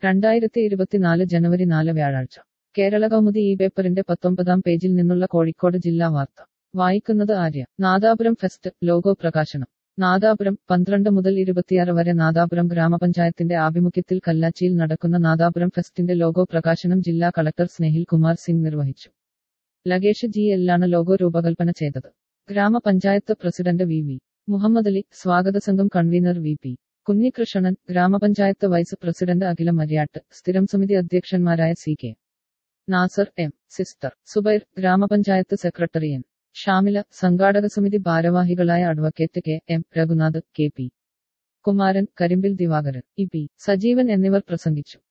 രണ്ടായിരത്തി ഇരുപത്തിനാല് ജനുവരി നാല് വ്യാഴാഴ്ച കേരള കൗമുദി ഈ പേപ്പറിന്റെ പത്തൊമ്പതാം പേജിൽ നിന്നുള്ള കോഴിക്കോട് ജില്ലാ വാർത്ത വായിക്കുന്നത് ആര്യ നാദാപുരം ഫെസ്റ്റ് ലോഗോ പ്രകാശനം നാദാപുരം പന്ത്രണ്ട് മുതൽ ഇരുപത്തിയാറ് വരെ നാദാപുരം ഗ്രാമപഞ്ചായത്തിന്റെ ആഭിമുഖ്യത്തിൽ കല്ലാച്ചിയിൽ നടക്കുന്ന നാദാപുരം ഫെസ്റ്റിന്റെ ലോഗോ പ്രകാശനം ജില്ലാ കളക്ടർ സ്നേഹിൽ കുമാർ സിംഗ് നിർവഹിച്ചു ലഗേഷ് ജി എല്ലാണ് ലോഗോ രൂപകൽപ്പന ചെയ്തത് ഗ്രാമപഞ്ചായത്ത് president V V Muhammad Ali സ്വാഗത സംഘം കൺവീനർ വി പി കുഞ്ഞികൃഷ്ണൻ ഗ്രാമപഞ്ചായത്ത് വൈസ് പ്രസിഡന്റ് അഖില മര്യാട്ട് സ്ഥിരം സമിതി അധ്യക്ഷന്മാരായ C K Nasar M sister Zubair ഗ്രാമപഞ്ചായത്ത് സെക്രട്ടറി എൻ ഷാമില സംഘാടക സമിതി ഭാരവാഹികളായ advocate K M Raghunath K P Kumaran Karimbil Divakaran E P Sajeevan എന്നിവർ പ്രസംഗിച്ചു